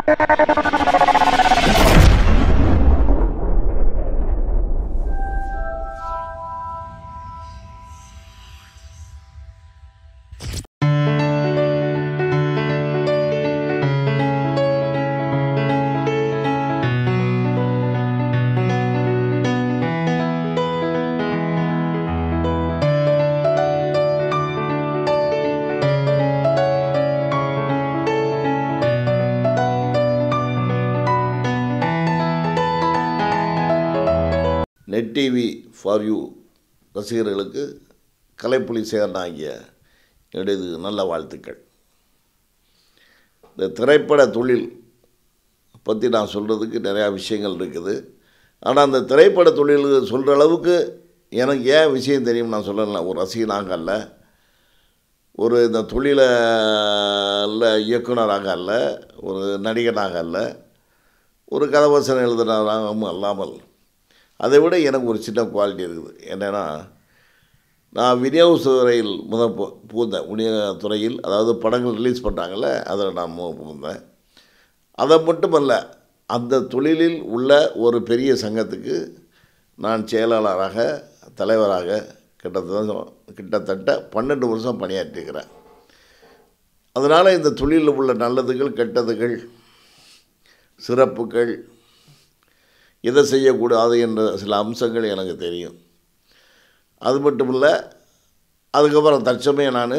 net TV for you ரசிகர்களுக்கு கலைப்புலி சேகரன் ஆகிய எனது நல்ல வாழ்த்துக்கள் இந்த திரைப்பட தொழில் பற்றி நான் சொல்கிறதுக்கு நிறையா விஷயங்கள் இருக்குது ஆனால் அந்த திரைப்பட தொழில் சொல்கிற அளவுக்கு எனக்கு ஏன் விஷயம் தெரியும் நான் சொல்லலை ஒரு ரசிகனாக அல்ல ஒரு இந்த தொழிலில் இயக்குனராக அல்ல ஒரு நடிகனாக அல்ல ஒரு கதவசனம் எழுதுனராகவும் அல்லாமல் அதை விட எனக்கு ஒரு சின்ன குவாலிட்டி இருக்குது என்னென்னா நான் விநியோக துறையில் முத பு- புகுந்தேன் விநியோக துறையில் அதாவது படங்கள் ரிலீஸ் பண்ணுறாங்கல்ல அதில் நான் மு- புகுந்தேன் அதை மட்டுமல்ல அந்த தொழிலில் உள்ள ஒரு பெரிய சங்கத்துக்கு நான் செயலாளராக தலைவராக கிட்டத்தட்ட கிட்டத்தட்ட பன்னெண்டு வருஷம் பணியாற்றியிருக்கிறேன் அதனால் இந்த தொழிலில் உள்ள நல்லதுகள் கெட்டதுகள் சிறப்புகள் எதை செய்யக்கூடாது என்ற சில அம்சங்கள் எனக்கு தெரியும் அது மட்டும் இல்லை அதுக்கப்புறம் தற்சமயம் நான்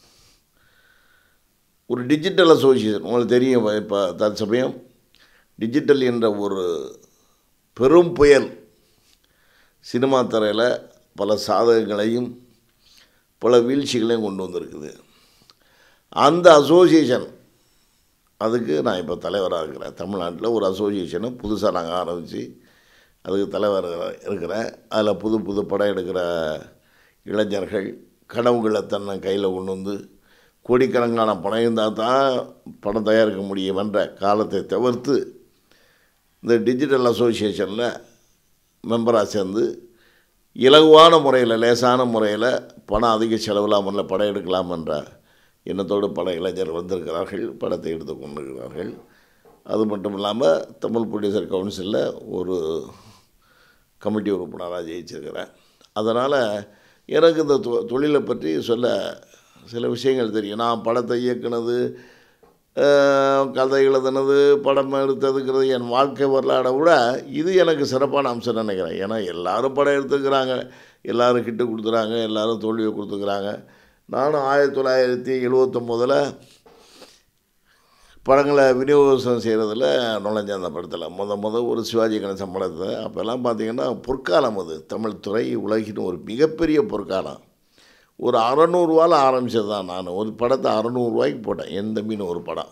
ஒரு டிஜிட்டல் அசோசியேஷன் உங்களுக்கு தெரியும் இப்போ தற்சமயம் டிஜிட்டல் என்ற ஒரு பெரும் புயல் சினிமா துறையில் பல சாதகங்களையும் பல வீழ்ச்சிகளையும் கொண்டு வந்திருக்குது அந்த அசோசியேஷன் அதுக்கு நான் இப்போ தலைவராக இருக்கிறேன் தமிழ்நாட்டில் ஒரு அசோசியேஷனை புதுசாக நாங்கள் ஆரம்பித்து அதுக்கு தலைவர் இருக்கிறேன் அதில் புது புது படம் எடுக்கிற இளைஞர்கள் கனவுகளை தன்னை கையில் கொண்டு வந்து கோடிக்கணக்கான பணம் இருந்தால் தான் படம் தயாரிக்க முடியும் என்ற காலத்தை தவிர்த்து இந்த டிஜிட்டல் அசோசியேஷனில் மெம்பராக சேர்ந்து இலகுவான முறையில் லேசான முறையில் பணம் அதிக செலவில்லாமல் படம் எடுக்கலாம் என்ற எண்ணத்தோடு பல இளைஞர் வந்திருக்கிறார்கள் படத்தை எடுத்து கொண்டிருக்கிறார்கள் அது மட்டும் இல்லாமல் தமிழ் ப்ரொடியூசர் கவுன்சிலில் ஒரு கமிட்டி உறுப்பினராக ஜெயிச்சிருக்கிறேன் அதனால் எனக்கு இந்த தொ தொழிலை பற்றி சொல்ல சில விஷயங்கள் தெரியும் நான் படத்தை இயக்குனது அஹ், கதை எழுதுனது படம் எடுத்ததுங்கிறது என் வாழ்க்கை வரலாறை விட இது எனக்கு சிறப்பான அம்சம் நினைக்கிறேன் ஏன்னா எல்லாரும் படம் எடுத்துக்கிறாங்க எல்லாரும் கிட்ட கொடுத்துறாங்க எல்லாரும் தோல்வியை கொடுத்துக்கிறாங்க நானும் ஆயிரத்தி தொள்ளாயிரத்தி எழுவத்தொம்போதில் படங்களை விநியோகம் செய்கிறதுல நுழைஞ்சேன் அந்த படத்தில் முத முத ஒரு சிவாஜி கணேசன் படத்தை அப்போல்லாம் பார்த்தீங்கன்னா பொற்காலம் அது தமிழ் துறை உலகின் ஒரு மிகப்பெரிய பொற்காலம் ஒரு அறநூறுவாவில் ஆரம்பித்தது தான் நான் ஒரு படத்தை அறநூறுவாய்க்கு போட்டேன் எந்த மீன் ஒரு படம்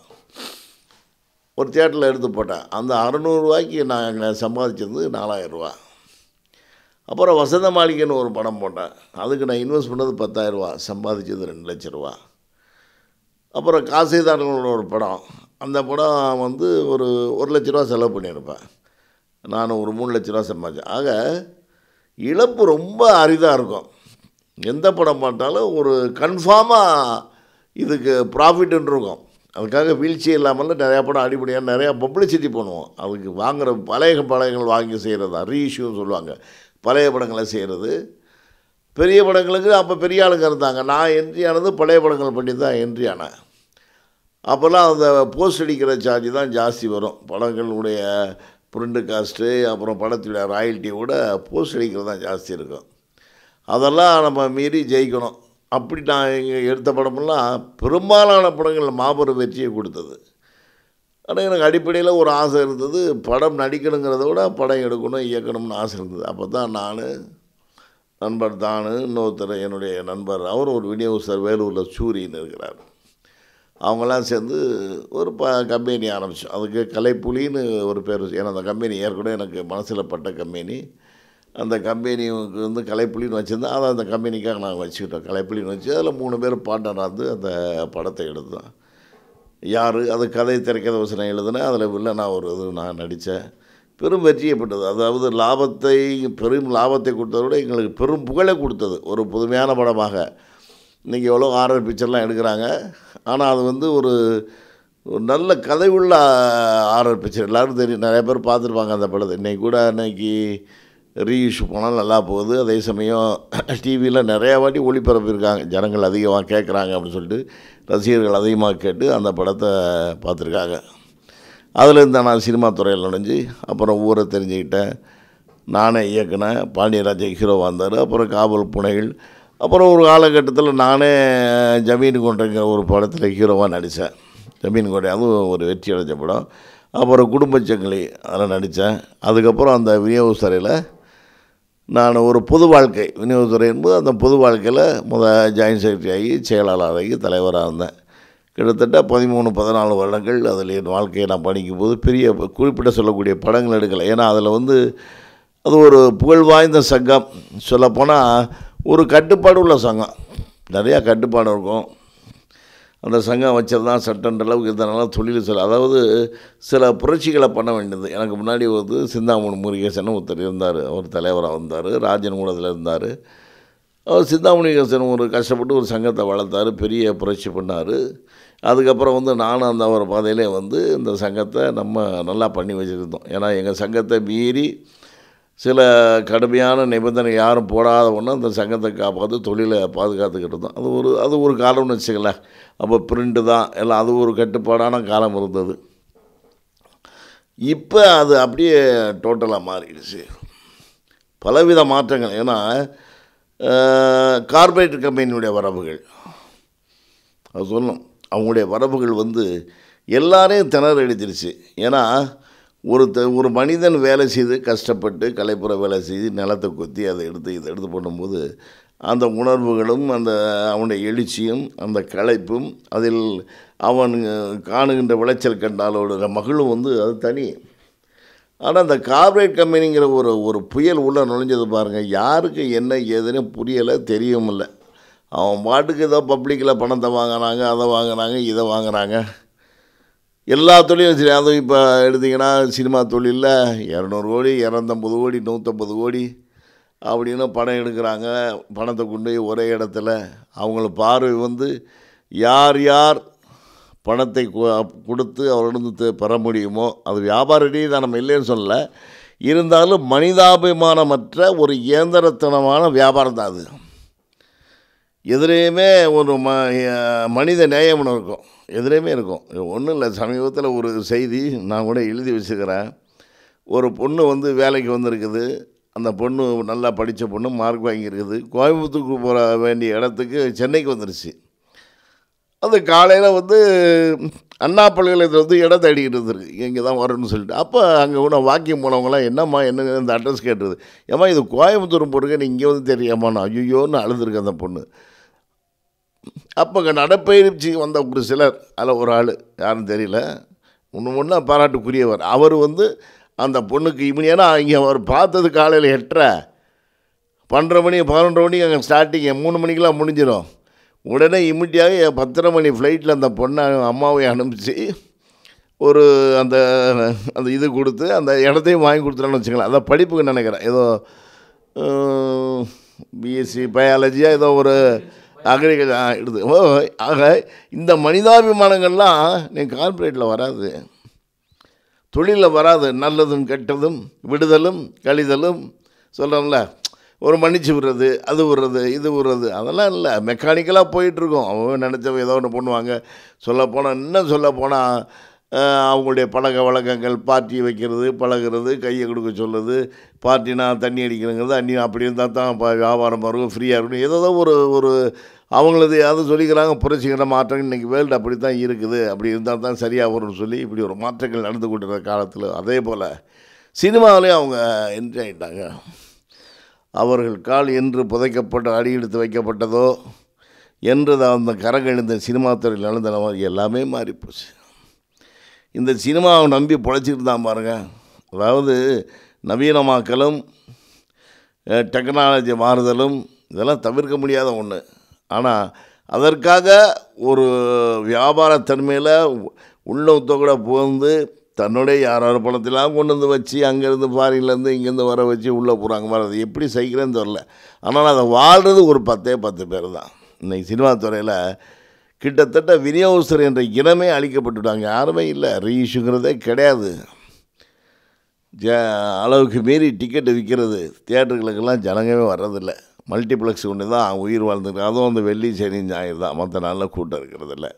ஒரு தியேட்டரில் எடுத்து போட்டேன் அந்த அறநூறுவாய்க்கு நான் சம்பாதிச்சது நாலாயிரரூவா அப்புறம் வசந்த மாளிகைன்னு ஒரு படம் போட்டேன் அதுக்கு நான் இன்வெஸ்ட் பண்ணது பத்தாயிரரூவா சம்பாதிச்சது ரெண்டு லட்ச ரூபா அப்புறம் காசிதாரங்களோட ஒரு படம் அந்த படம் வந்து ஒரு ஒரு லட்ச ரூபா செலவு பண்ணியிருப்பேன் நான் ஒரு மூணு லட்ச ரூபா சம்பாதிச்சேன் ஆக இழப்பு ரொம்ப அரிதாக இருக்கும் எந்த படம் பார்த்தாலும் ஒரு கன்ஃபார்மாக இதுக்கு ப்ராஃபிட்னு இருக்கும் அதுக்காக வீழ்ச்சி இல்லாமல் நிறையா படம் அடிப்படையாக நிறையா பப்ளிசிட்டி பண்ணுவோம் அதுக்கு வாங்குகிற பழைய படங்கள் வாங்கி செய்கிறது தான் ரீஇஷ்யூன்னு சொல்லுவாங்க பழைய படங்களை செய்கிறது பெரிய படங்களுக்கு அப்போ பெரிய ஆளுங்க இருந்தாங்க நான் என்ட்ரி ஆனது பழைய படங்கள் பண்ணி தான் என்ட்ரி ஆனேன் அப்போல்லாம் அந்த போஸ்ட் அடிக்கிற சார்ஜ் தான் ஜாஸ்தி வரும் படங்களுடைய பிரிண்ட் காஸ்ட்டு அப்புறம் படத்துடைய ராயல்ட்டியோட போஸ்ட் அடிக்கிறது தான் ஜாஸ்தி இருக்கும் அதெல்லாம் நம்ம மீறி ஜெயிக்கணும் அப்படி நான் இங்கே எடுத்த படமெல்லாம் பெரும்பாலான படங்கள் மாபெரும் வெற்றியை கொடுத்தது ஆனால் எனக்கு அடிப்படையில் ஒரு ஆசை இருந்தது படம் நடிக்கணுங்கிறத விட படம் எடுக்கணும் இயக்கணும்னு ஆசை இருந்தது அப்போ தான் நான் நண்பர் தானு இன்னொருத்தர் என்னுடைய நண்பர் அவர் ஒரு விநியோகஸ்தர் வேலூரில் சூரின்னு இருக்கிறார் அவங்கெல்லாம் சேர்ந்து ஒரு ப கம்பெனி ஆரம்பித்தோம் அதுக்கு கலைப்புலின்னு ஒரு பேர் வச்சு- ஏன்னா அந்த கம்பெனி ஏற்கனவே எனக்கு மனசில் பட்ட கம்பெனி அந்த கம்பெனிக்கு வந்து கலைப்புலின்னு வச்சுருந்தேன் அதை அந்த கம்பெனிக்காக நாங்கள் வச்சுக்கிட்டோம் கலைப்புலின்னு வச்சு அதில் மூணு பேர் பார்ட்னராக இருந்து அந்த படத்தை எடுத்தோம் யார் அது கதை திரைக்கதை வசனம் எழுதுனேன் அதில் வில்லனாக ஒரு இது நான் நடித்தேன் பெரும் வெற்றியை பெற்றது அதாவது லாபத்தை பெரும் லாபத்தை கொடுத்ததை விட எங்களுக்கு பெரும் புகழை கொடுத்தது ஒரு புதுமையான படமாக இன்றைக்கி எவ்வளோ ஆர்ஆர் பிக்சர்லாம் எடுக்கிறாங்க ஆனால் அது வந்து ஒரு ஒரு நல்ல கதை உள்ள ஆர்ஆர் பிக்சர் எல்லோரும் தெரியும் நிறைய பேர் பார்த்துருப்பாங்க அந்த படத்தை இன்றைக்கி கூட அன்னைக்கு ரீஇஷ்யூ போனால் நல்லா போகுது அதே சமயம் டிவியில் நிறையா வாட்டி ஒளிபரப்பியிருக்காங்க ஜனங்கள் அதிகமாக கேட்குறாங்க அப்படின்னு சொல்லிட்டு ரசிகர்கள் அதிகமாக கேட்டு அந்த படத்தை பார்த்துருக்காங்க அதில் இருந்தால் நான் சினிமா துறையில் நுழைஞ்சு அப்புறம் ஊரை தெரிஞ்சுக்கிட்டேன் நானே இயக்குனேன் பாண்டியராஜ ஹீரோவாக இருந்தார் அப்புறம் காவல் புனைகள் அப்புறம் ஒரு காலகட்டத்தில் நானே ஜமீன் கொண்டைங்கிற ஒரு படத்தில் ஹீரோவாக நடித்தேன் ஜமீன் கொண்டை அதுவும் ஒரு வெற்றி அடைஞ்ச படம் அப்புறம் குடும்பச்சங்கிலி அதில் நடித்தேன் அதுக்கப்புறம் அந்த விநியோகத்துறையில் நான் ஒரு பொது வாழ்க்கை விநியோகத்துறை என்பது அந்த பொது வாழ்க்கையில் முத ஜாயின்ட் செக்ரட்டரி ஆகி செயலாளராகி தலைவராக இருந்தேன் கிட்டத்தட்ட பதிமூணு பதினாலு வருடங்கள் அதில் என் வாழ்க்கையை நான் படிக்கும் போது பெரிய குறிப்பிட்ட சொல்லக்கூடிய படங்கள் எடுக்கலை ஏன்னா அதில் வந்து அது ஒரு புகழ் வாய்ந்த சங்கம் சொல்லப்போனால் ஒரு கட்டுப்பாடு உள்ள சங்கம் நிறையா கட்டுப்பாடு இருக்கும் அந்த சங்கம் வச்சது தான் சட்டன்ற அளவுக்கு இருந்தனால தொழில் சொல்ல அதாவது சில புரட்சிகளை பண்ண வேண்டியது எனக்கு முன்னாடி வந்து சிந்தாமணி முருகேசன் ஒருத்தர் இருந்தார் அவர் தலைவராக வந்தார் ராஜன் கூடத்தில் இருந்தார் அவர் சிந்தாமணிகேசன் ஒரு கஷ்டப்பட்டு ஒரு சங்கத்தை வளர்த்தார் பெரிய புரட்சி பண்ணார் அதுக்கப்புறம் வந்து நானும் அந்த ஒரு பாதையிலே வந்து இந்த சங்கத்தை நம்ம நல்லா பண்ணி வச்சுருந்தோம் ஏன்னா எங்கள் சங்கத்தை மீறி சில கடுமையான நிபந்தனை யாரும் போடாத ஒன்று அந்த சங்கத்தை காப்பாற்று தொழிலை பாதுகாத்துக்கிட்டு இருந்தோம் அது ஒரு அது ஒரு காலம்னு வச்சுக்கலேன் அப்போ பிரிண்ட்டு தான் எல்லாம் அது ஒரு கட்டுப்பாடான காலம் இருந்தது இப்போ அது அப்படியே டோட்டலாக மாறிடுச்சு பலவித மாற்றங்கள் ஏன்னா கார்பரேட் கம்பெனியுடைய வரவுகள் அது சொல்லணும் அவங்களுடைய வரவுகள் வந்து எல்லாரையும் திணற அடிச்சிருச்சு ஏன்னா ஒரு த ஒரு மனிதன் வேலை செய்து கஷ்டப்பட்டு கலைப்புற வேலை செய்து நிலத்தை கொத்தி அதை எடுத்து இதை எடுத்து பண்ணும்போது அந்த உணர்வுகளும் அந்த அவனுடைய எழுச்சியும் அந்த களைப்பும் அதில் அவன் காணுகின்ற விளைச்சல் கண்டாலோட மகளும் வந்து அது தனி ஆனால் அந்த கார்பரேட் கம்பெனிங்கிற ஒரு ஒரு புயல் உள்ளே நுழைஞ்சது பாருங்கள் யாருக்கு என்ன ஏதுன்னு புரியலை தெரியவும் இல்லை அவன் பாட்டுக்கு ஏதோ பப்ளிக்கில் பணத்தை வாங்கினாங்க அதை வாங்கினாங்க இதை வாங்குறாங்க எல்லா தொழிலும் சரி அதுவும் இப்போ எடுத்திங்கன்னா சினிமா தொழிலில் இரநூறு கோடி இரநூத்தம்பது கோடி நூற்றம்பது கோடி அப்படின்னு படம் எடுக்கிறாங்க பணத்தை கொண்டு போய் ஒரே இடத்துல அவங்கள பார்வை வந்து யார் யார் பணத்தை கொடுத்து அவரிடந்து பெற முடியுமோ அது வியாபார ரீதி தான் நம்ம இல்லைன்னு சொல்லலை இருந்தாலும் மனிதாபிமானமற்ற ஒரு இயந்திரத்தனமான வியாபாரம் தான் அது எதிரையுமே ஒரு ம மனித நேயம்னு இருக்கும் எதிரையுமே இருக்கும் ஒன்றும் இல்லை சமீபத்தில் ஒரு செய்தி நான் கூட எழுதி வச்சுக்கிறேன் ஒரு பொண்ணு வந்து வேலைக்கு வந்திருக்குது அந்த பொண்ணு நல்லா படித்த பொண்ணு மார்க் வாங்கியிருக்குது கோயம்புத்தூருக்கு போகிற வேண்டிய இடத்துக்கு சென்னைக்கு வந்துருச்சு அது காலையில் வந்து அண்ணா பல்கலைக்கழகத்தில் வந்து இடம் தேடிக்கிட்டு இருந்திருக்கு இங்கே தான் வரணும்னு சொல்லிட்டு அப்போ அங்கே கூட வாக்கியம் போனவங்களாம் என்னம்மா என்ன இந்த அட்ரஸ் கேட்டுருது ஏம்மா இது கோயம்புத்தூர் போட்டுருக்க நீ இங்கே வந்து தெரியாமா நான் ஐயோன்னு அழுதுருக்கு அந்த பொண்ணு அப்போ அங்கே நடப்பயிற்சி வந்த ஒரு சிலர் அதில் ஒரு ஆள் யாரும் தெரியல ஒன்று ஒன்றா பாராட்டுக்குரியவர் அவர் வந்து அந்த பொண்ணுக்கு இவனி ஏன்னா இங்கே அவர் பார்த்தது காலையில் எட்டரை பன்னெண்டு மணி பதினொன்றரை மணிக்கு அங்கே ஸ்டார்டிங் மூணு மணிக்கெலாம் முடிஞ்சிடும் உடனே இமிடியாக பத்தரை மணி ஃப்ளைட்டில் அந்த பொண்ணை அம்மாவை அனுப்பிச்சு ஒரு அந்த அந்த இது கொடுத்து அந்த இடத்தையும் வாங்கி கொடுத்துட்டான்னு வச்சுக்கலாம் அதான் படிப்புக்கு நினைக்கிறேன் ஏதோ பிஎஸ்சி பயாலஜியாக ஏதோ ஒரு அக்ரிகல்ச்சர் எடுத்து ஓ ஆக இந்த மனிதாபிமானங்கள்லாம் நீ கார்ப்பரேட்டில் வராது தொழிலில் வராது நல்லதும் கெட்டதும் விடுதலும் கழிதலும் சொல்கிறோம்ல ஒரு மன்னிச்சு விடுறது அது விடுறது இது விடுறது அதெல்லாம் இல்லை மெக்கானிக்கலாக போயிட்டுருக்கோம் அவங்க நினச்சவங்க ஏதோ ஒன்று பண்ணுவாங்க சொல்லப்போனால் இன்னும் சொல்லப்போனால் அவங்களுடைய பழக்க வழக்கங்கள் பார்ட்டி வைக்கிறது பழகிறது கையை கொடுக்க சொல்லுது பார்ட்டினா தண்ணி அடிக்கிறங்கிறது அண்ணி அப்படி இருந்தால் தான் இப்போ வியாபாரம் வரும் ஃப்ரீயாக இருக்கணும் ஏதோ ஒரு ஒரு அவங்களது அது சொல்லிக்கிறாங்க புரட்சிகர மாற்றங்கள் இன்றைக்கி வேர்ல்டு அப்படி தான் இருக்குது அப்படி இருந்தால் தான் சரியாக வரும்னு சொல்லி இப்படி ஒரு மாற்றங்கள் நடந்து கொண்டிருக்கிற காலத்தில் அதே போல் சினிமாவிலையும் அவங்க என்ட்ரி ஆகிட்டாங்க அவர்கள் கால் என்று புதைக்கப்பட்டு அடி எடுத்து வைக்கப்பட்டதோ என்று அந்த கரங்கள் இந்த சினிமா துறையில் நடந்த எல்லாமே மாறிப்போச்சு இந்த சினிமாவை நம்பி பொழைச்சிட்டு தான் பாருங்கள் அதாவது நவீனமாக்கலும் டெக்னாலஜி மாறுதலும் இதெல்லாம் தவிர்க்க முடியாத ஒன்று ஆனால் அதற்காக ஒரு வியாபாரத்தன்மையில் உள்ளத்தை கூட புகுந்து தன்னுடைய யார் யார் பணத்தெல்லாம் கொண்டு வந்து வச்சு அங்கேருந்து ஃபாரின்லேருந்து இங்கேருந்து வர வச்சு உள்ளே போகிறாங்க வர்றது எப்படி சைக்கிறேன்னு தெரில ஆனால் அதை வாழ்கிறது ஒரு பத்தே பத்து பேர் தான் இன்றைக்கி சினிமா துறையில் கிட்டத்தட்ட விநியோகஸ்தர் என்ற இனமே அழிக்கப்பட்டுட்டாங்க யாருமே இல்லை ரீஇஷ்யூங்கிறதே கிடையாது ஜ அளவுக்கு மீறி டிக்கெட்டு விற்கிறது தியேட்டர்களுக்கெல்லாம் ஜனங்கவே வர்றதில்ல மல்டிப்ளெக்ஸ் ஒன்று தான் உயிர் வாழ்ந்துருக்கு அதுவும் அந்த வெள்ளி சனி ஞாயிறு தான் மற்ற நாளில் கூட்டம் இருக்கிறதில்ல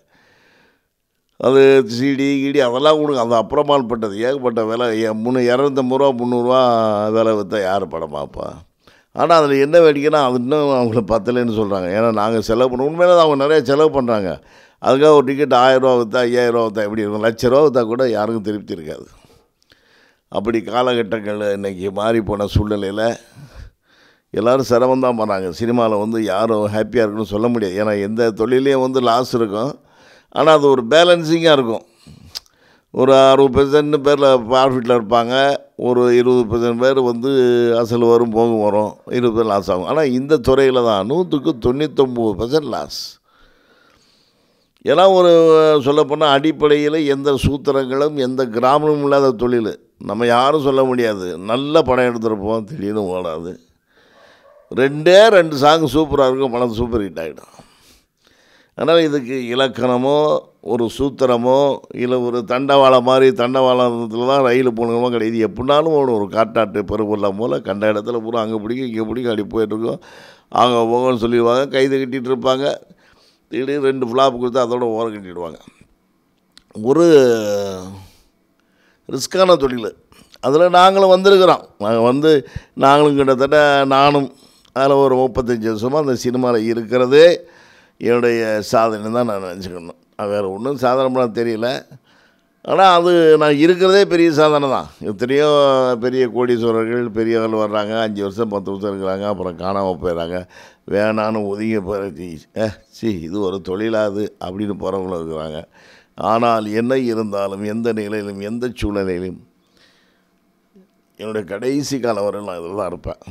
அது சிடி கிடி அதெல்லாம் கொடுங்க அது அப்புறமால்பட்டது ஏகப்பட்ட விலை ஏ- முந்நூ இரநூத்தம்பது ரூபா முந்நூறுரூவா விலை விற்றா யார் படம் பார்ப்பா ஆனால் அதில் என்ன வேடிக்கைன்னா அது இன்னும் அவங்கள பத்தலைன்னு சொல்கிறாங்க ஏன்னா நாங்கள் செலவு பண்ண உண்மையில தான் அவங்க நிறைய செலவு பண்ணுறாங்க அதுக்காக ஒரு டிக்கெட் ஆயிரரூவா விற்றா ஐயாயிரரூவா விற்றா எப்படி இருக்கும் லட்ச ரூபா விற்றா கூட யாருக்கும் திருப்தி இருக்காது அப்படி காலகட்டங்கள் இன்றைக்கி மாறி போன சூழ்நிலையில் எல்லோரும் சிரமம் தான் பண்ணாங்க சினிமாவில் வந்து யாரும் ஹாப்பியாக இருக்குன்னு சொல்ல முடியாது ஏன்னா எந்த தொழிலையும் வந்து லாஸ் இருக்கும் ஆனால் அது ஒரு பேலன்சிங்காக இருக்கும் ஒரு அறுபது பெர்சன்ட் பேரில் ப்ராஃபிட்டில் இருப்பாங்க ஒரு இருபது பெர்சன்ட் பேர் வந்து அசல் வரும் போகும் வரும் இருபது பேர் லாஸ் ஆகும் ஆனால் இந்த துறையில் தான் நூற்றுக்கு தொண்ணூத்தொம்பது பர்சன்ட் லாஸ் ஏன்னா ஒரு சொல்லப்போனால் அடிப்படையில் எந்த சூத்திரங்களும் எந்த கிராமமும் இல்லாத தொழில் நம்ம யாரும் சொல்ல முடியாது நல்ல படம் எடுத்துருப்போம் திடீர்னு ஓடாது ரெண்டே ரெண்டு சாங் சூப்பராக இருக்கும் படம் சூப்பர் ஹிட் ஆகிடும் அதனால் இதுக்கு இலக்கணமோ ஒரு சூத்திரமோ இல்லை ஒரு தண்டவாளம் மாதிரி தண்டவாளத்தில் தான் ரயில் போகணுமோ கிடையாது இது எப்படினாலும் ஓடும் ஒரு காட்டாட்டு பெருபொருளாக போல் கண்ட இடத்துல பூரா அங்கே பிடிக்கும் இங்கே பிடிக்கும் அப்படி போயிட்டுருக்கோம் அங்கே போகணும்னு சொல்லிடுவாங்க கைது கட்டிகிட்டு இருப்பாங்க திடீர்னு ரெண்டு ஃப்ளாப் கொடுத்து அதோட ஓரம் கட்டிடுவாங்க ஒரு ரிஸ்க்கான தொழில் அதில் நாங்களும் வந்திருக்கிறோம் நாங்கள் வந்து நாங்களும் கிட்டத்தட்ட நானும் அதில் ஒரு முப்பத்தஞ்சு வருஷமாக அந்த சினிமாவில் இருக்கிறதே என்னுடைய சாதனை தான் நான் நினச்சிக்கணும் அது வேறு ஒன்றும் சாதனை பண்ண தெரியல ஆனால் அது நான் இருக்கிறதே பெரிய சாதனை தான் எத்தனையோ பெரிய கோடீஸ்வரர்கள் பெரிய ஆள் வர்றாங்க அஞ்சு வருஷம் பத்து வருஷம் இருக்கிறாங்க அப்புறம் காணாமல் போயிடுறாங்க வேணான்னு ஒதுங்கி போயிடுச்சு ஏ சி இது ஒரு தொழிலாது அப்படின்னு போகிறவங்களும் இருக்கிறாங்க ஆனால் என்ன இருந்தாலும் எந்த நிலையிலும் எந்த சூழ்நிலையிலும் என்னுடைய கடைசி காலம் வரை நான் இதில் தான் இருப்பேன்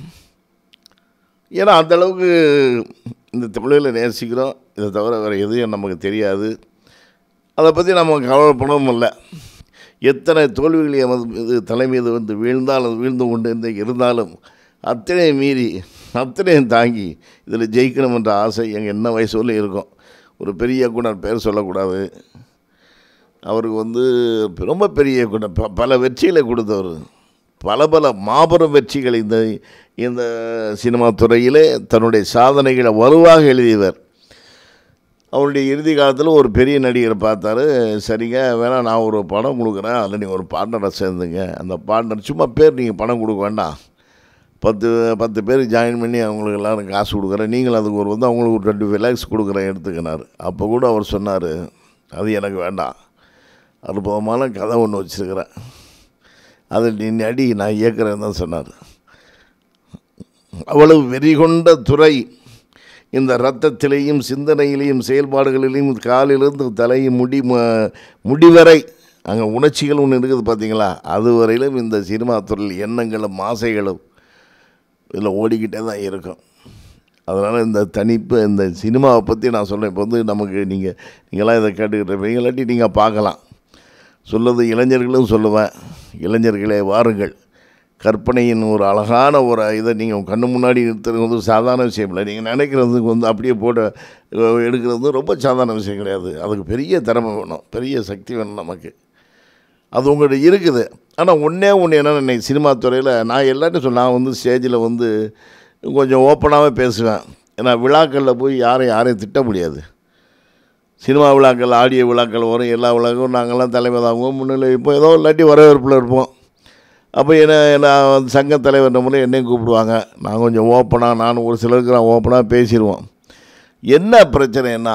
ஏன்னா அந்தளவுக்கு இந்த தமிழில் நேசிக்கிறோம் இதை தவிர வேறு எதுவும் நமக்கு தெரியாது அதை பற்றி நம்ம கவலைப்படவும் இல்லை எத்தனை தோல்விகள் எமது மீது தலை மீது வந்து வீழ்ந்தாலும் வீழ்ந்து கொண்டு இருந்து இருந்தாலும் அத்தனை மீறி அத்தனையும் தாங்கி இதில் ஜெயிக்கணும் என்ற ஆசை எங்கள் என்ன வயசு வரலும் இருக்கும் ஒரு பெரிய இயக்குனர் பேர் சொல்லக்கூடாது அவருக்கு வந்து ரொம்ப பெரிய இயக்குனர் ப பல வெற்றிகளை கொடுத்தவர் பல பல மாபெரும் வெற்றிகள் இந்த இந்த சினிமா துறையிலே தன்னுடைய சாதனைகளை வலுவாக எழுதியவர் அவருடைய இறுதி காலத்தில் ஒரு பெரிய நடிகரை பார்த்தாரு சரிங்க வேணா நான் ஒரு படம் கொடுக்குறேன் அதில் நீங்கள் ஒரு பார்ட்னரை சேர்ந்துங்க அந்த பார்ட்னர் சும்மா பேர் நீங்கள் பணம் கொடுக்க வேண்டாம் பத்து பத்து பேர் ஜாயின் பண்ணி அவங்களுக்கு எல்லாரும் காசு கொடுக்குறேன் நீங்கள் அதுக்கு ஒரு வந்து அவங்களுக்கு ஒரு டுவெண்ட்டி ஃபைவ் லேக்ஸ் கொடுக்குறேன் எடுத்துக்கினார் அப்போ கூட அவர் சொன்னார் அது எனக்கு வேண்டாம் அற்புதமான கதை ஒன்று வச்சுருக்கிறேன் அதில் நீ நடி நான் இயக்குறேன்னு தான் சொன்னார் அவ்வளவு வெறி கொண்ட துறை இந்த ரத்தத்திலேயும் சிந்தனையிலையும் செயல்பாடுகளிலையும் காலிலிருந்து தலை முடி ம- முடிவரை அங்கே உணர்ச்சிகள் ஒன்று இருக்குது பார்த்தீங்களா அது வரையிலும் இந்த சினிமா துறையில் எண்ணங்களும் ஆசைகளும் இதில் ஓடிக்கிட்டே தான் இருக்கும் அதனால் இந்த தனிப்பு இந்த சினிமாவை பற்றி நான் சொல்கிறேன் இப்போ வந்து நமக்கு நீங்கள் நீங்களாம் இதை கேட்டுக்கிட்டு இருப்பீங்க இல்லாட்டி நீங்கள் பார்க்கலாம் சொல்லுறது இளைஞர்களும் சொல்லுவேன் இளைஞர்களே வாருங்கள் கற்பனையின் ஒரு அழகான ஒரு இதை நீங்கள் கண்ணு முன்னாடி நிறுத்துறது வந்து சாதாரண விஷயம் இல்லை நீங்கள் நினைக்கிறதுக்கு வந்து அப்படியே போட்டு அஹ், எடுக்கிறது வந்து ரொம்ப சாதாரண விஷயம் கிடையாது அதுக்கு பெரிய திறமை வேணும் பெரிய சக்தி வேணும் நமக்கு அது உங்கள்கிட்ட இருக்குது ஆனால் ஒன்றே ஒன்று என்னென்ன இன்னைக்கு சினிமா துறையில் நான் எல்லாத்தையும் சொல்ல நான் வந்து ஸ்டேஜில் வந்து கொஞ்சம் ஓப்பனாகவே பேசுவேன் ஏன்னா விழாக்களில் போய் யாரையும் யாரையும் திட்ட முடியாது சினிமா விழாக்கள் ஆடியோ விழாக்கள் வரும் எல்லா விழாக்களும் நாங்கள்லாம் தலைமை தாங்குவோம் முன்னிலை இப்போ ஏதோ இல்லாட்டி வரவேற்பில் இருப்போம் அப்போ என்ன நான் வந்து சங்க தலைவர் முறை என்னையும் கூப்பிடுவாங்க நான் கொஞ்சம் ஓப்பனாக நான் ஒரு சிலருக்கு நான் ஓப்பனாக பேசிடுவோம் என்ன பிரச்சனைன்னா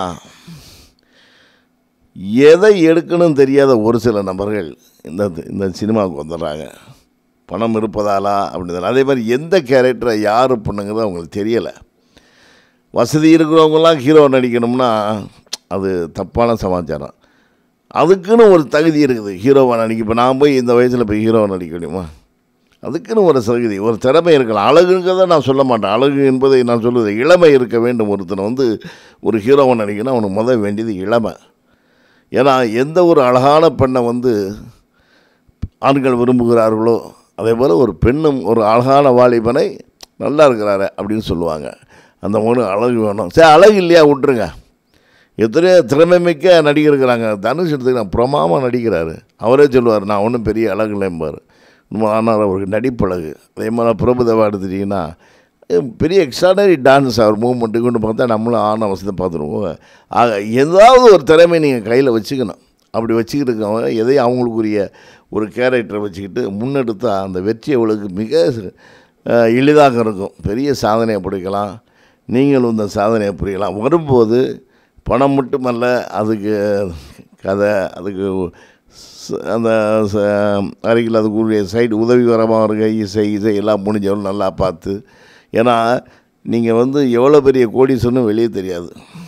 எதை எடுக்கணும்னு தெரியாத ஒரு சில நபர்கள் இந்த இந்த சினிமாவுக்கு வந்துடுறாங்க பணம் இருப்பதாலா அப்படின்னு அதே மாதிரி எந்த கேரக்டரை யார் பண்ணுங்கிறது அவங்களுக்கு தெரியலை வசதி இருக்கிறவங்களாம் ஹீரோ நடிக்கணும்னா அது தப்பான சமாச்சாரம் அதுக்குன்னு ஒரு தகுதி இருக்குது ஹீரோவாக நடிக்க இப்போ நான் போய் இந்த வயசில் போய் ஹீரோவை நடிக்க முடியுமா அதுக்குன்னு ஒரு தகுதி ஒரு திறமை இருக்கலாம் அழகுங்கிறத நான் சொல்ல மாட்டேன் அழகு என்பதை நான் சொல்லுவது இளமை இருக்க வேண்டும் ஒருத்தனை வந்து ஒரு ஹீரோவை நடிக்கணும் அவனுக்கு முதல் வேண்டியது இளமை ஏன்னா எந்த ஒரு அழகான பெண்ணை வந்து ஆண்கள் விரும்புகிறார்களோ அதே போல் ஒரு பெண்ணும் ஒரு அழகான வாலிபனை நல்லா இருக்கிறாரு அப்படின்னு சொல்லுவாங்க அந்த மூணு அழகு வேணும் சரி அழகு இல்லையா விட்டுருங்க எத்தனையோ திறமைமிக்க நடிகர் இருக்கிறாங்க தனுஷ் எடுத்துக்கலாம் பிரமாமா நடிக்கிறாரு அவரே சொல்லுவார் நான் ஒன்றும் பெரிய அழகு இல்லைம்பார் ஆனால் அவருக்கு நடிப்பழகு அதே மாதிரி பிரபுதேவா எடுத்துட்டிங்கன்னா அஹ் பெரிய எக்ஸ்ட்ராடனரி டான்ஸ் அவர் மூவ்மெண்ட்டு கொண்டு பார்த்தா நம்மளும் ஆன வசதி பார்த்துருவோம் ஆக ஏதாவது ஒரு திறமை நீங்கள் கையில் வச்சுக்கணும் அப்படி வச்சுக்கிட்டு இருக்கவங்க எதையும் அவங்களுக்குரிய ஒரு கேரக்டரை வச்சுக்கிட்டு முன்னெடுத்தா அந்த வெற்றி அவளுக்கு மிக அஹ், எளிதாக இருக்கும் பெரிய சாதனையை பிடிக்கலாம் நீங்களும் இந்த சாதனையை புரியலாம் வரும்போது பணம் மட்டுமல்ல அதுக்கு கதை அதுக்கு ச- அந்த ச- அருகில் அதுக்குரிய சைடு உதவி வரமாக இருக்க இசை இசை எல்லாம் முடிஞ்சவளும் நல்லா பார்த்து ஏன்னா நீங்கள் வந்து எவ்வளோ பெரிய கோடீஸ்வரனும் வெளியே தெரியாது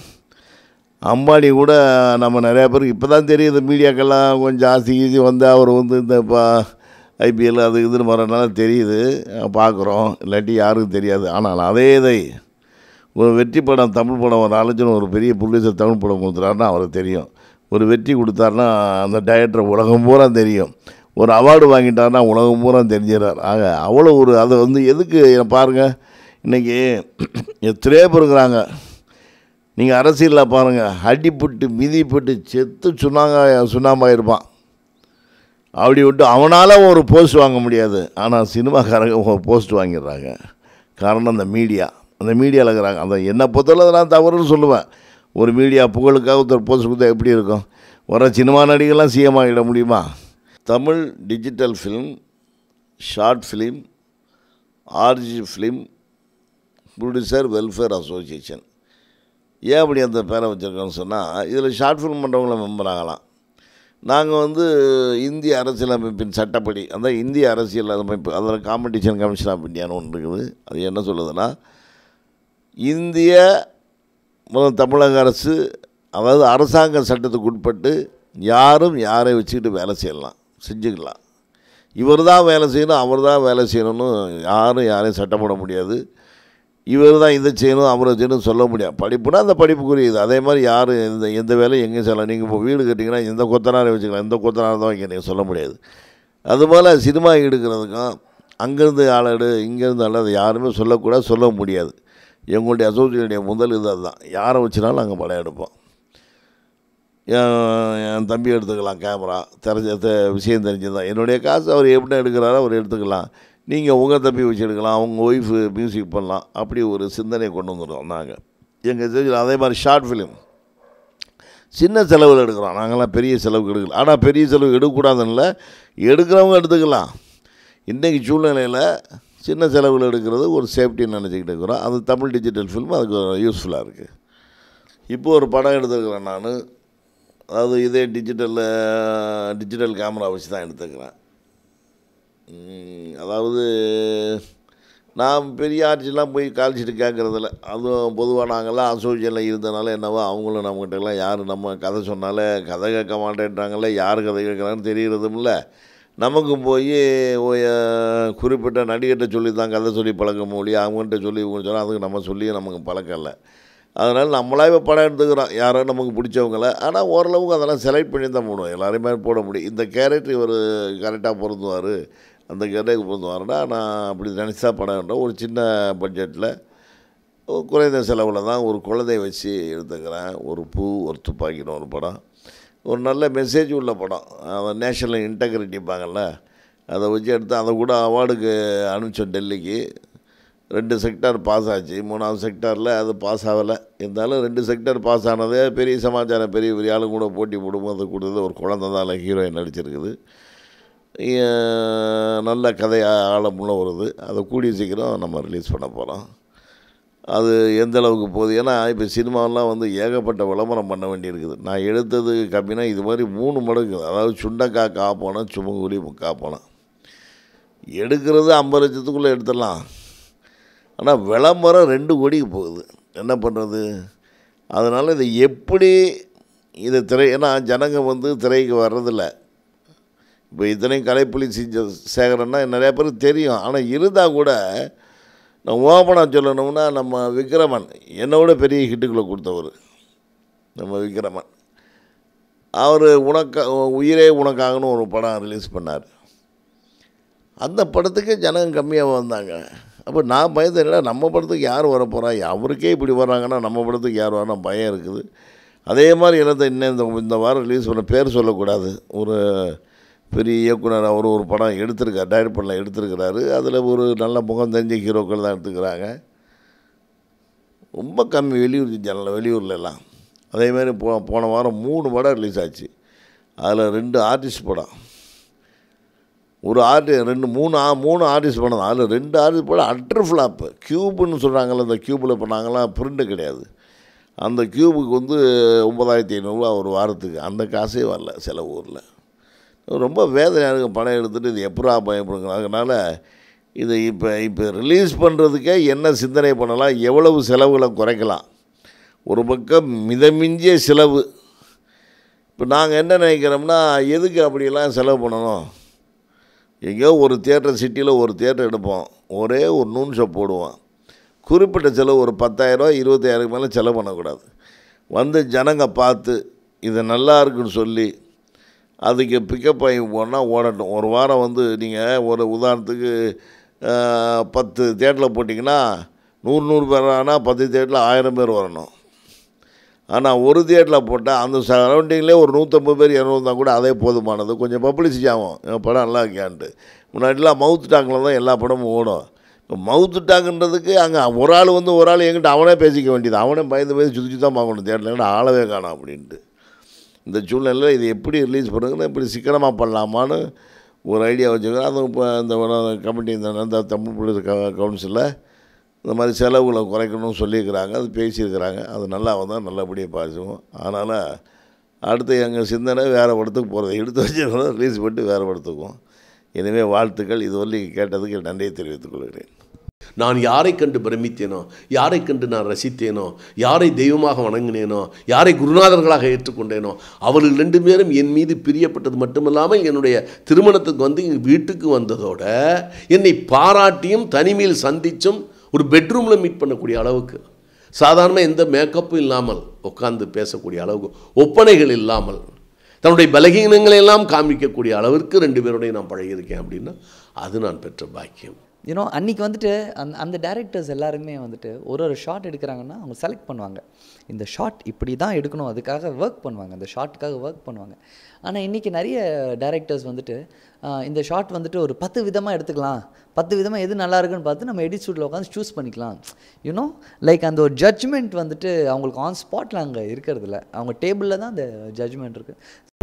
அம்பானி கூட நம்ம நிறையா பேருக்கு இப்போ தான் தெரியுது மீடியாக்கெல்லாம் கொஞ்சம் ஆசி ஈசி வந்து அவர் வந்து இந்த இப்போ ஐபிஎல் அது இதுன்னு வரனால தெரியுது பார்க்குறோம் இல்லாட்டி யாருக்கும் தெரியாது ஆனால் அதே இதை ஒரு வெற்றி படம் தமிழ் படம் ஒரு ஆலோசனை ஒரு பெரிய புள்ளிசர் தமிழ் படம் கொடுத்துட்டாருன்னா அவருக்கு தெரியும் ஒரு வெற்றி கொடுத்தாருன்னா அந்த டைரக்டர் உலகம் பூரா தெரியும் ஒரு அவார்டு வாங்கிட்டாருன்னா உலகம் பூரா தெரிஞ்சிடறார் ஆக அவ்வளோ ஒரு அதை வந்து எதுக்கு பாருங்கள் இன்றைக்கி எத்தனையோ பேர் இருக்கிறாங்க நீங்கள் அரசியலில் பாருங்கள் அடிப்பட்டு மிதிப்பட்டு செத்து சுண்ணாங்க சுண்ணாம்பாயிருப்பான் அப்படி விட்டு அவனால் ஒரு போஸ்ட் வாங்க முடியாது ஆனால் சினிமாக்காரங்க ஒரு போஸ்ட் வாங்கிடுறாங்க காரணம் அந்த மீடியா அந்த மீடியாவில் இருக்கிறாங்க அந்த என்னை பொறுத்தவரை நான் தவறுன்னு சொல்லுவேன் ஒரு மீடியா புகழுக்காக ஒருத்தர் போஸ்ட் கொடுத்தா எப்படி இருக்கும் வர சினிமா நடிகர்லாம் சிஎம் ஆகிட முடியுமா Tamil digital film short film R G film producer welfare association ஏன் அப்படி அந்த பேரை வச்சுருக்கோன்னு சொன்னால் இதில் ஷார்ட் ஃபிலிம் பண்ணுறவங்கள மெம்பர் ஆகலாம் நாங்கள் வந்து இந்திய அரசியலமைப்பின் சட்டப்படி அந்த இந்திய அரசியல் அமைப்பு அதில் காம்படிஷன் கமிஷன் ஆஃப் இந்தியான்னு ஒன்று இருக்குது அது என்ன சொல்லுதுன்னா இந்திய முதல் தமிழக அரசு அதாவது அரசாங்க சட்டத்துக்கு உட்பட்டு யாரும் யாரை வச்சுக்கிட்டு வேலை செய்யலாம் செஞ்சுக்கலாம் இவர் தான் வேலை செய்யணும் அவர் தான் வேலை செய்யணும்னு யாரும் யாரையும் சட்டம் போட முடியாது இவர் தான் இதை செய்யணும் அவரை செய்யணும் சொல்ல முடியாது படிப்புனா அந்த படிப்புக்குரியது அதே மாதிரி யார் எந்த எந்த வேலையும் எங்கேயும் செய்யலாம் நீங்கள் இப்போ வீடு கட்டிங்கன்னா எந்த கொத்தனாரை வச்சுக்கலாம் எந்த கொத்தனார் தான் வைக்க நீங்கள் சொல்ல முடியாது அதுபோல் சினிமா எடுக்கிறதுக்கும் அங்கேருந்து ஆள் எடு இங்கேருந்து ஆள் அதை யாருமே சொல்லக்கூடாது சொல்ல முடியாது எங்களுடைய அசோசியேஷனுடைய முதல் இது அதுதான் யாரை வச்சுனாலும் நாங்கள் படம் எடுப்போம் என் என் தம்பி எடுத்துக்கலாம் கேமரா தெரிஞ்ச தெ- விஷயம் தெரிஞ்சதான் என்னுடைய காசு அவர் எப்படி எடுக்கிறாரோ அவர் எடுத்துக்கலாம் நீங்கள் உங்கள் தம்பி வச்சு எடுக்கலாம் அவங்க ஒய்ஃபு மியூசிக் பண்ணலாம் அப்படி ஒரு சிந்தனை கொண்டு வந்துடுவோம் நாங்கள் எங்கள் ஸ்டேஜில் அதே மாதிரி ஷார்ட் ஃபிலிம் சின்ன செலவில் எடுக்கிறோம் நாங்களாம் பெரிய செலவுக்கு எடுக்கல ஆனால் பெரிய செலவு எடுக்கக்கூடாதுன்னு இல்லை எடுக்கிறவங்க எடுத்துக்கலாம் இன்றைக்கி சூழ்நிலையில் சின்ன செலவில் எடுக்கிறது ஒரு சேஃப்டின்னு நினச்சிக்கிட்டு இருக்கிறோம் அது தமிழ் டிஜிட்டல் ஃபிலிம் அதுக்கு யூஸ்ஃபுல்லாக இருக்குது இப்போ ஒரு படம் எடுத்துருக்கிறேன் நான் அதாவது இதே டிஜிட்டலில் டிஜிட்டல் கேமரா வச்சு தான் எடுத்துக்கிறேன் உம், அதாவது நான் பெரிய ஆட்சிலாம் போய் கால்ஷீட்டு கேட்குறதில்ல அதுவும் பொதுவாக நாங்கள்லாம் அசோசியேஷனில் இருந்தனால என்னவோ அவங்களும் நம்மகிட்டலாம் யார் நம்ம கதை சொன்னாலே கதை கேட்க மாட்டேன்றாங்களே யார் கதை கேட்குறாங்கன்னு தெரியறதும் இல்லை நமக்கும் போய் குறிப்பிட்ட நடிகர்கிட்ட சொல்லி தான் கதை சொல்லி பழக்க முடியும் அவங்ககிட்ட சொல்லி இவங்க சொன்னால் அதுக்கு நம்ம சொல்லி நமக்கு பழக்கம் இல்லை அதனால் நம்மளா இப்போ படம் எடுத்துக்கிறோம் யாரோ நமக்கு பிடிச்சவங்கள ஆனால் ஓரளவுக்கு அதெல்லாம் செலக்ட் பண்ணி தான் போடுவோம் எல்லாரையுமே போட முடியும் இந்த கேரக்டர் இவர் கரெக்டாக பொருந்துவார் அந்த கேரக்டருக்கு பொருந்துவாருன்னா நான் அப்படி நினச்சா படம் எடுத்தோம் ஒரு சின்ன பட்ஜெட்டில் ஒரு குறைந்த செலவில் தான் ஒரு குழந்தைய வச்சு எடுத்துக்கிறேன் ஒரு பூ ஒரு துப்பாக்கின்னு ஒரு படம் ஒரு நல்ல மெசேஜ் உள்ள படம் அவன் நேஷனல் இன்டெகிரிட்டிப்பாங்கல்ல அதை வச்சு எடுத்து அதை கூட அவார்டுக்கு அனுப்பிச்சோம் டெல்லிக்கு ரெண்டு செக்டார் பாஸ் ஆச்சு மூணாவது செக்டாரில் அது பாஸ் ஆகலை இருந்தாலும் ரெண்டு செக்டார் பாஸ் ஆனதே பெரிய சமாச்சாரம் பெரிய பெரிய ஆளு கூட போட்டி போடும்போது கொடுத்தது ஒரு குழந்தை தான் அதில் ஹீரோயின் நடிச்சிருக்குது ஏ- நல்ல கதை ஆழமுள்ள வருது அதை கூடிய சீக்கிரம் நம்ம ரிலீஸ் பண்ண போகிறோம் அது எந்த அளவுக்கு போகுது ஏன்னா இப்போ சினிமாவெலாம் வந்து ஏகப்பட்ட விளம்பரம் பண்ண வேண்டியிருக்குது நான் எடுத்தது கம்மினா இது மாதிரி மூணு மடங்கு அதாவது சுண்டக்காய் காப்போனம் சுமங்குடி காப்போனம் எடுக்கிறது ஐம்பது லட்சத்துக்குள்ளே எடுத்துடலாம் ஆனால் விளம்பரம் ரெண்டு கோடிக்கு போகுது என்ன பண்ணுறது அதனால் இதை எப்படி இதை திரை ஏன்னா ஜனங்க வந்து திரைக்கு வர்றதில்ல இப்போ இத்தனையும் கலைப்புலி செஞ்ச சேகரன்னா நிறைய பேருக்கு தெரியும் ஆனால் இருந்தால் கூட நான் ஓப்பனாக சொல்லணும்னா நம்ம விக்ரமன் என்னை விட பெரிய ஹிட்டுக்களை கொடுத்தவர் நம்ம விக்ரமன் அவர் உனக்க உயிரே உனக்காகன்னு ஒரு படம் ரிலீஸ் பண்ணார் அந்த படத்துக்கு ஜனங்க கம்மியாக வந்தாங்க அப்போ நான் பயந்து என்னடா நம்ம படத்துக்கு யார் வர போகிறா அவருக்கே இப்படி வர்றாங்கன்னா நம்ம படத்துக்கு யார் வரா பயம் இருக்குது அதே மாதிரி எனக்கு இன்னும் இந்த இந்த வாரம் ரிலீஸ் பண்ண பேர் சொல்லக்கூடாது ஒரு பெரிய இயக்குனர் அவர் ஒரு படம் எடுத்திருக்கார் டைரக்ட் பண்ணல எடுத்திருக்கிறாரு அதில் ஒரு நல்ல முகம் தெரிஞ்ச ஹீரோக்கள் தான் எடுத்துக்கிறாங்க ரொம்ப கம்மி வெளியூர் ஜனல வெளியூர்ல எல்லாம் அதேமாதிரி போ போன வாரம் மூணு படம் ரிலீஸ் ஆச்சு அதில் ரெண்டு ஆர்டிஸ்ட் படம் ஒரு ஆர்டி ரெண்டு மூணு ஆ மூணு ஆர்டிஸ்ட் படம் தான் அதில் ரெண்டு ஆர்டிஸ்ட் படம் அட்ரு ஃப்ளாப்பு க்யூப்னு சொல்கிறாங்கல்ல இந்த க்யூப்பில் இப்போ நாங்களாம் பிரிண்ட்டு கிடையாது அந்த க்யூபுக்கு வந்து ஒம்பதாயிரத்தி ஐநூறுரூவா ஒரு வாரத்துக்கு அந்த காசே வரல சில ஊரில் ரொம்ப வேதனையாக இருக்குது படம் எடுத்துகிட்டு இது எப்படா பயப்படுங்க அதனால் இதை இப்போ இப்போ ரிலீஸ் பண்ணுறதுக்கே என்ன சிந்தனை பண்ணலாம் எவ்வளவு செலவுகளை குறைக்கலாம் ஒரு பக்கம் மிதமிஞ்சிய செலவு இப்போ நாங்கள் என்ன நினைக்கிறோம்னா எதுக்கு அப்படியெல்லாம் செலவு பண்ணணும் எங்கேயோ ஒரு தியேட்டர் சிட்டியில் ஒரு தியேட்டர் எடுப்போம் ஒரே ஒரு நூன் ஷோ போடுவோம் குறிப்பிட்ட செலவு ஒரு பத்தாயிரரூவா இருபத்தாயிரம் மேலே செலவு பண்ணக்கூடாது வந்து ஜனங்க பார்த்து இது நல்லா இருக்குன்னு சொல்லி அதுக்கு பிக்கப் ஆகி போனால் ஓடட்டும் ஒரு வாரம் வந்து நீங்கள் ஒரு உதாரணத்துக்கு ஆஹ், பத்து தேட்டரில் போட்டிங்கன்னா நூறு நூறு பேர் ஆனால் பத்து தேட்டரில் ஆயிரம் பேர் வரணும் ஆனால் ஒரு தியேட்டரில் போட்டால் அந்த சரௌண்டிங்லேயே ஒரு நூற்றம்பது பேர் இரநூறுந்தா கூட அதே போதுமானது கொஞ்சம் பப்ளிசிட்டி ஆகும் என் படம் நல்லா இருக்கியான்ட்டு முன்னாடிலாம் மவுத் டாக்கில் தான் எல்லா படமும் ஓடும் இப்போ மவுத்து டாக்குன்றதுக்கு அங்கே ஒரு ஆள் வந்து ஒரு ஆள் எங்கிட்ட அவனே பேசிக்க வேண்டியது அவனே பயந்து பயந்து சுற்றி சுற்றி தான் பார்க்கணும் தேட்டரில் எங்கிட்ட ஆளவே காணோம் அப்படின்ட்டு இந்த சூழ்நிலையில் இது எப்படி ரிலீஸ் பண்ணுறதுன்னு இப்படி சிக்கனமாக பண்ணலாமான்னு ஒரு ஐடியா வச்சுக்கிறேன் அது இப்போ இந்த கமிட்டி இந்த இந்த தமிழ் புலிஸ் கவுன்சிலில் இந்த மாதிரி செலவுகளை குறைக்கணும்னு சொல்லியிருக்கிறாங்க அது பேசியிருக்கிறாங்க அது நல்லா வந்தால் நல்லபடியாக பேசுவோம் அதனால் அடுத்து எங்கள் சிந்தனை வேறு படத்துக்கு போகிறது எடுத்து வச்சுருக்கோம் ரிலீஸ் பண்ணிட்டு வேறு படத்துக்கும் எனவே வாழ்த்துக்கள் இது வரಲಿ கேட்டதுக்கு நன்றியை தெரிவித்துக் கொள்கிறேன் நான் யாரை கண்டு பிரமித்தேனோ யாரை கண்டு நான் ரசித்தேனோ யாரை தெய்வமாக வணங்கினேனோ யாரை குருநாதர்களாக ஏற்றுக்கொண்டேனோ அவர்கள் ரெண்டு பேரும் என் மீது பிரியப்பட்டது மட்டுமல்லாமல் என்னுடைய திருமணத்துக்கு வந்து எங்கள் வீட்டுக்கு வந்ததோட என்னை பாராட்டியும் தனிமையில் சந்திச்சும் ஒரு பெட்ரூமில் மீட் பண்ணக்கூடிய அளவுக்கு சாதாரண எந்த மேக்கப்பும் இல்லாமல் உட்கார்ந்து பேசக்கூடிய அளவுக்கு ஒப்பனைகள் இல்லாமல் தன்னுடைய பலகீனங்களை எல்லாம் காமிக்கக்கூடிய அளவிற்கு ரெண்டு பேரோடையும் நான் பழகியிருக்கேன் அப்படின்னா அது நான் பெற்ற பாக்கியம் யூனோ அன்றைக்கி வந்துட்டு அந்த அந்த டேரக்டர்ஸ் எல்லாருமே வந்துட்டு ஒரு ஒரு ஷாட் எடுக்கிறாங்கன்னா அவங்க செலக்ட் பண்ணுவாங்க இந்த ஷாட் இப்படி தான் எடுக்கணும் அதுக்காக ஒர்க் பண்ணுவாங்க அந்த ஷாட்டுக்காக ஒர்க் பண்ணுவாங்க ஆனால் இன்றைக்கி நிறைய டேரக்டர்ஸ் வந்துட்டு ஆஹ், இந்த ஷாட் வந்துட்டு ஒரு பத்து விதமாக எடுத்துக்கலாம் பத்து விதமாக எது நல்லா இருக்குன்னு பார்த்து நம்ம எடிட் ஸ்டூடியோவில் உட்காந்து சூஸ் பண்ணிக்கலாம் யூனோ லைக் அந்த ஒரு ஜட்ஜ்மெண்ட் வந்துட்டு அவங்களுக்கு ஆன் ஸ்பாட்டில் அங்கே இருக்கிறதில்ல அவங்க டேபிளில் தான் அந்த ஜட்ஜ்மெண்ட் இருக்குது